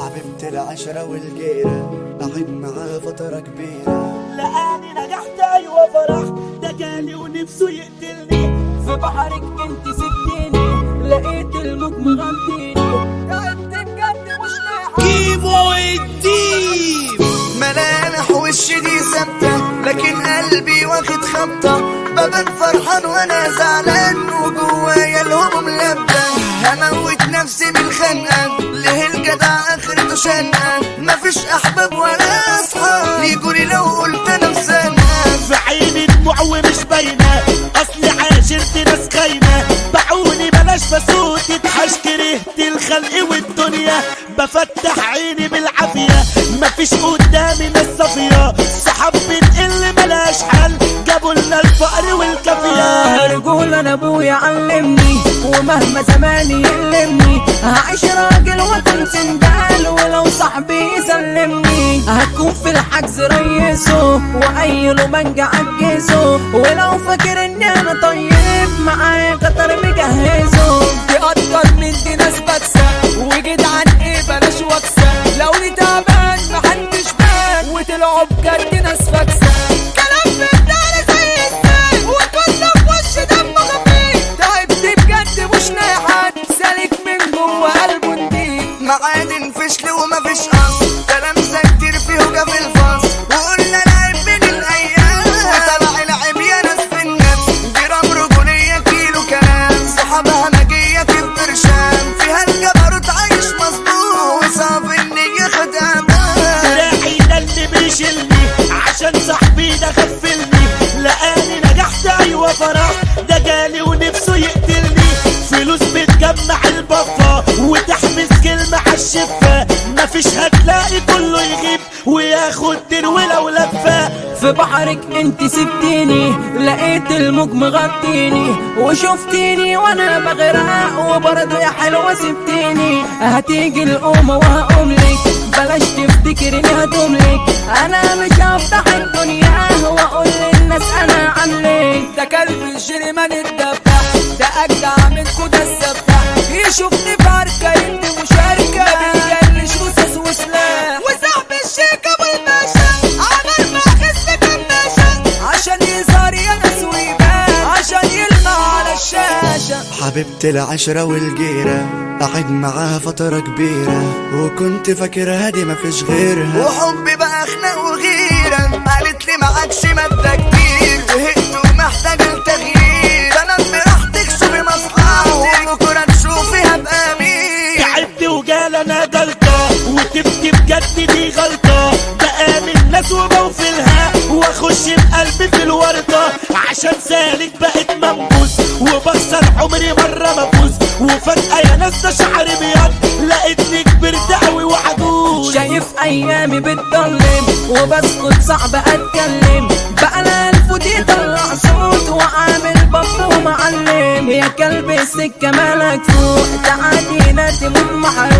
حبيبة العشرة والجيرة قاعد معاها فترة كبيرة لقاني نجحت ايوه فرح ده جالي ونفسه يقتلني في بحرك انت سبتيني لقيت الموج مغطيني تعبت بجد مش لاحق كيمو الديب ملامح وشي دي ثابتة لكن قلبي واخد خبطة ببان فرحان وانا زعلان وجوايا الهموم لابدة هموت نفسي من الخنقة ليه الجدع اخرته شنقة مفيش احباب ولا اصحاب يجولي لو قلت انا مسنقة في عيني دموع ومش باينه اصلي عاشرت ناس خاينه باعوني بلاش بسوت اتحش كرهت الخلق والدنيا بفتح عيني بالعافيه مفيش قدامي ناس صافيه صحاب بنقل ملاش حل جابوا لنا الفقر والكافيه رجول انا ابويا علمني ومهما زماني يلمني هعيش راجل وكن سندال ولو صاحبي يسلمني هكون في الحجز ريسه وايله منجا عجزه ولو فاكر اني انا طيب معايا قطر مجهزه دي اكتر من دي ناس بكسه وجدعان ايه بلاش وكسه لو دي تعبان محدش بان وطلعوا بجد ناس فاكسه كلام في الدار زي السيف وكله في وش دمه خفيف تعبت بجد مش لاحق سالك من جوه قلبه نضيف معادن فشل ومفيش اصل كلام زي كتير فيه وجا في الفصل وقلنا لعب من الايام وطلع العب يا ناس في النفس جرام رجولية كيلو كلام صحابها مجية في برشام فيها الجبروت عايش مظبوط وصعب اني ياخد امان دراعي ده اللي بيشيلني عشان صاحبي ده غفلني لقاني نجحت ايوه فرح ده جالي ونفسه يقتلني فلوس بتجمع البفة وتحمس كلمة عالشفة مفيش هتلاقي كله يغيب وياخد دين ولو لفة في بحرك انت سبتيني لقيت الموج مغطيني وشفتيني وانا بغرق وبرضه يا حلوه سبتيني هتيجي القومه وهقوملك بلاش تفتكري اني هتملك انا مش هفتح الدنيا واقول للناس انا عاملك ده كلب الجريمان الدبح ده اجدع من كده السفاح يشوفني في عركه انت مشاركه ما بيجلش رصاص وسلاح وصاحب الشيك ابو الباشا عمل مع خصم كماشة عشان يظهر يا ناس ويبان عشان يلمع على الشاشة حبيبة العشرة والجيرة قاعد معاها فترة كبيرة وكنت فاكرها دي مفيش غيرها وحبي بقى خناق وغيرة قالت لي معكش مادة كتير زهقت ومحتاج التغيير فانا براحتك شوفي مصلحتك وبكرة تشوفي هبقى مين تعبت وجال انا جلطة وتبكي بجد دي غلطة بآمن الناس وبوفلها واخش بقلبي في الوردة عشان سالك بقت منبوس وبخسر عمري مرة مفوز وفجأة يا ناس ده شعري بيض لقيتني كبرت قوي وعجوز شايف ايامي بتضلم وبسكت صعب اتكلم بقى انا الفوت يطلع صوت وعامل بط ومعلم يا كلب السكه مالك فوق تعادينا تموت محرم